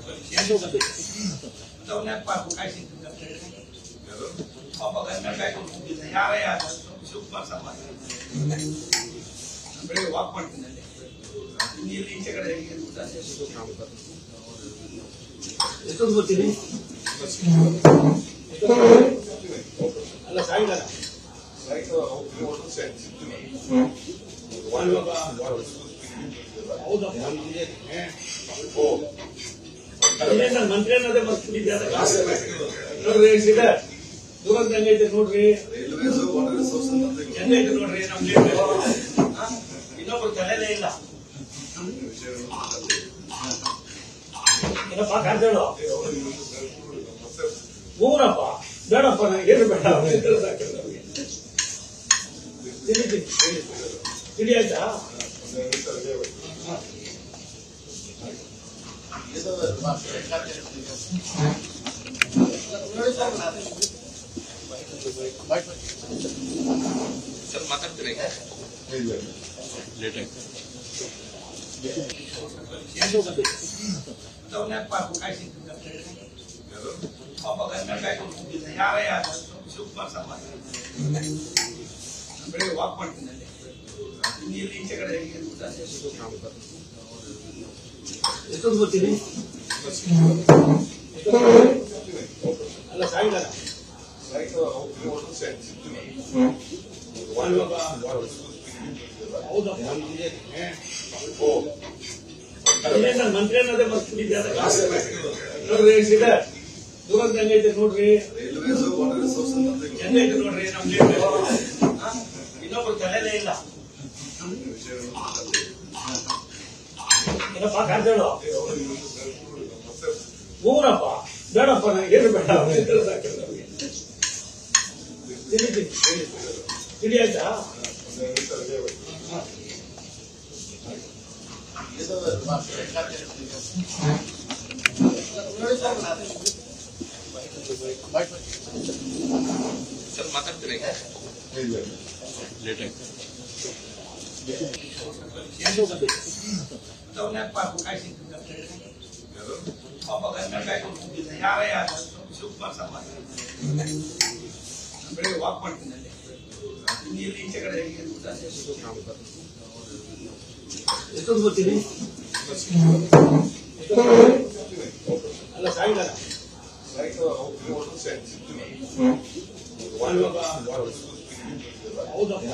ಬೆಳಿಗ್ಗೆ ವಾಕ್ ಮಾಡ್ತೀನಿ ಅಲ್ಲಿ ಇಲ್ಲಿ ಈಚೆ ಕಡೆ ಹೀಗೆ ಊಟ ಎಷ್ಟೊಂದು ಬರ್ತೀನಿ ಅಲ್ಲ ಸಾಯಂಕಾಲ ಹೌದಪ್ಪ ಅಲ್ಲೇ ನನ್ನ ಮಂತ್ರಿ ಅನ್ನೋದೇ ಮರ್ತ್ಬಿಟ್ಟಿದ್ದೆ ನೋಡ್ರಿ ಸಿಗ ದುರಂತ ಹೆಂಗೈತೆ ನೋಡ್ರಿ ಹೆಂಗೈತೆ ನೋಡ್ರಿ ನಮ್ಗೆ ಇನ್ನೊಬ್ರು ತಲೆನೇ ಇಲ್ಲ ಏನಪ್ಪ ಕಾರ್ತೇಳು ಊರಪ್ಪ ಬೇಡಪ್ಪ ನನಗೆ ಏನು ಬೇಡ ಅವ್ನಿಗೆ ಸಾಕಿಲ್ಲ ನಮ್ಗೆ. ತಿಳಿ ತಿಳಿ ತಿಳಿ. ತಿಳಿ ಆಯ್ತಾ ಸರ್ ಮಾತಾಡ್ತೀರಾ ಲೇಟ್ ಆಯ್ತು ಎಂದು ಬಂದೆ ದೌನ್ಯಾಕ್ ಪಾರ್ಕ್ ಕಾಯ್ಸಿದ್ದು ಪಾಪ ಗಂಡ ಕಾಯ್ಕೊಂಡು ಕೂತಿದ್ದ ಯಾರ ಯಾರ ಶಿವಕುಮಾರ್ ಸಮಾಜ ಬೆಳಿಗ್ಗೆ ವಾಕ್ ಮಾಡ್ತೀನಿ ಅಲ್ಲಿ ಇಲ್ಲಿ ಈಚೆ ಕಡೆ ಹೀಗೆ ಊಟ ಎಷ್ಟೊಂದು ಬರ್ತೀನಿ ಅಲ್ಲ ಸಾಯಂಕಾಲ ಹೌದಪ್ಪ ಅಲ್ಲೇ ನನ್ನ ಮಂತ್ರಿ ಅನ್ನೋದೇ ಮರ್ತ್ಬಿಟ್ಟಿದ್ದೆ ನೋಡ್ರಿ ಸಿಗ ದುರಂತ ಹೆಂಗೈತೆ ನೋಡ್ರಿ ಹೆಂಗೈತೆ ನೋಡ್ರಿ ನಮ್ಗೆ ಇನ್ನೊಬ್ರು ತಲೆನೇ ಇಲ್ಲ ಏನಪ್ಪ ಕಾರ್ತೇಳು ಊರಪ್ಪ ಬೇಡಪ್ಪ ನನಗೆ ಏನು ಬೇಡ ಅವ್ನಿಗೆ ಸಾಕಿಲ್ಲ ನಮ್ಗೆ ತಿಳಿ ತಿಳಿ ತಿಳಿ. ತಿಳಿ ಆಯ್ತಾ ಸರ್ ಮಾತಾಡ್ತೀರಾ ಲೇಟ್ ಆಯ್ತು ಎಂದು ಬಂದೆ ದೌನ್ಯಾಕ್ ಪಾರ್ಕ್ ಕಾಯ್ಸಿದ್ದು ಪಾಪ ಗಂಡ ಕಾಯ್ಕೊಂಡು ಕೂತಿದ್ದ ಯಾರ ಯಾರ ಶಿವಕುಮಾರ್ ಸಮಾಜ ಬೆಳಿಗ್ಗೆ ವಾಕ್ ಮಾಡ್ತೀನಿ ಅಲ್ಲಿ ಇಲ್ಲಿ ಈಚೆ ಕಡೆ ಹೀಗೆ ಊಟ ಎಷ್ಟೊಂದು ಬರ್ತೀನಿ ಅಲ್ಲ ಸಾಯಂಕಾಲ ಹೌದಪ್ಪ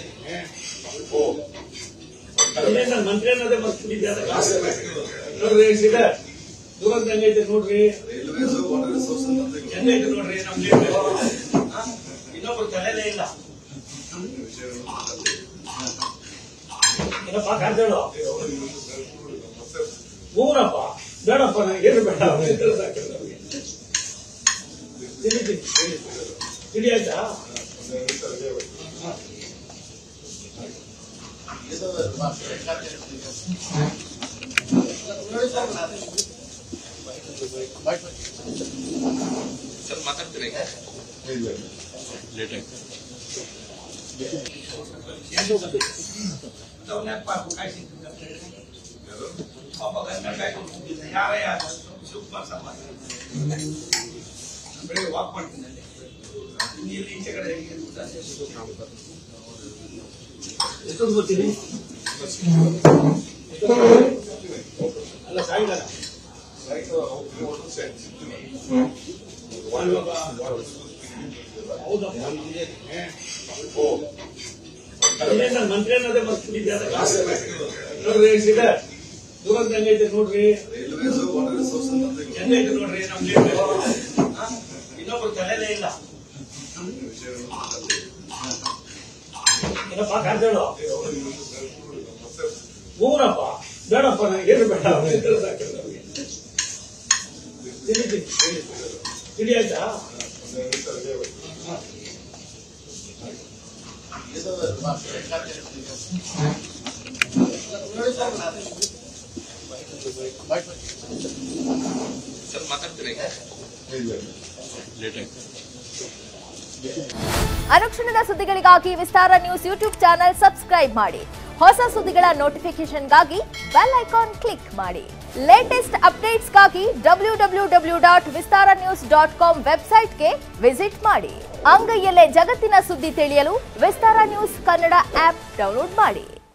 ಅಲ್ಲೇ ನನ್ನ ಮಂತ್ರಿ ಅನ್ನೋದೇ ಮರ್ತ್ಬಿಟ್ಟಿದ್ದೆ ನೋಡ್ರಿ ಸಿಗ ದುರಂತ ಹೆಂಗೈತೆ ನೋಡ್ರಿ ಹೆಂಗೈತೆ ನೋಡ್ರಿ ನಮ್ಗೆ ಇನ್ನೊಬ್ರು ತಲೆನೇ ಇಲ್ಲ ಏನಪ್ಪ ಕಾರ್ತೇಳು ಊರಪ್ಪ ಬೇಡಪ್ಪ ನನಗೆ ಏನು ಬೇಡ ಅವ್ನಿಗೆ ಸಾಕಿಲ್ಲ ನಮ್ಗೆ ತಿಳಿ ತಿಳಿ ತಿಳಿ. ತಿಳಿ ಆಯ್ತಾ ಸರ್ ಮಾತಾಡ್ತೀರಾ ಲೇಟ್ ಆಯ್ತು ಎಂದು ಬಂದೆ ದೌನ್ಯಾಕ್ ಪಾರ್ಕ್ ಕಾಯ್ಸಿದ್ದು ಪಾಪ ಗಂಡ ಕಾಯ್ಕೊಂಡು ಕೂತಿದ್ದ ಯಾರ ಯಾರ ಶಿವಕುಮಾರ್ ಸಮಾಜ ಬೆಳಿಗ್ಗೆ ವಾಕ್ ಮಾಡ್ತೀನಿ ಅಲ್ಲಿ ಇಲ್ಲಿ ಈಚೆ ಕಡೆ ಹೀಗೆ ಊಟ ಎಷ್ಟೊಂದು ಬರ್ತೀನಿ ಅಲ್ಲ ಸಾಯಂಕಾಲ ಹೌದಪ್ಪ ಅಲ್ಲೇ ನನ್ನ ಮಂತ್ರಿ ಅನ್ನೋದೇ ಮರ್ತ್ಬಿಟ್ಟಿದ್ದೆ ನೋಡ್ರಿ ಸಿಗ ದುರಂತ ಹೆಂಗೈತೆ ನೋಡ್ರಿ ಹೆಂಗೈತೆ ನೋಡ್ರಿ ನಮ್ಗೆ ಇನ್ನೊಬ್ರು ತಲೆನೇ ಇಲ್ಲ ಏನಪ್ಪ ಕಾರ್ತೇಳು ಊರಪ್ಪ ಬೇಡಪ್ಪ ನನಗೆ ಏನು ಬೇಡ ಅವ್ನಿಗೆ ಸಾಕಿಲ್ಲ ನಮ್ಗೆ ತಿಳಿ ತಿಳಿ ತಿಳಿ. ತಿಳಿ ಆಯ್ತಾ ಸರ್ ಮಾತಾಡ್ತೀರಾ ಲೇಟ್ ಆಯ್ತು ಅನುಕ್ಷಣದ ಸುದ್ದಿಗಳಿಗಾಗಿ Vistara news YouTube channel subscribe ಮಾಡಿ ಹೊಸ ಸುದ್ದಿಗಳ ನೋಟಿಫಿಕೇಶನ್ಗಾಗಿ ಬೆಲ್ ಐಕಾನ್ ಕ್ಲಿಕ್ ಮಾಡಿ ಲೇಟೆಸ್ಟ್ ಅಪ್ಡೇಟ್ಸ್ಗಾಗಿ W W W dot Vistara news dot com ವೆಬ್ಸೈಟ್ಗೆ ವಿಸಿಟ್ ಮಾಡಿ ಅಂಗೈಯಲ್ಲೇ ಜಗತ್ತಿನ ಸುದ್ದಿ ತಿಳಿಯಲು Vistara news Kannada app download ಮಾಡಿ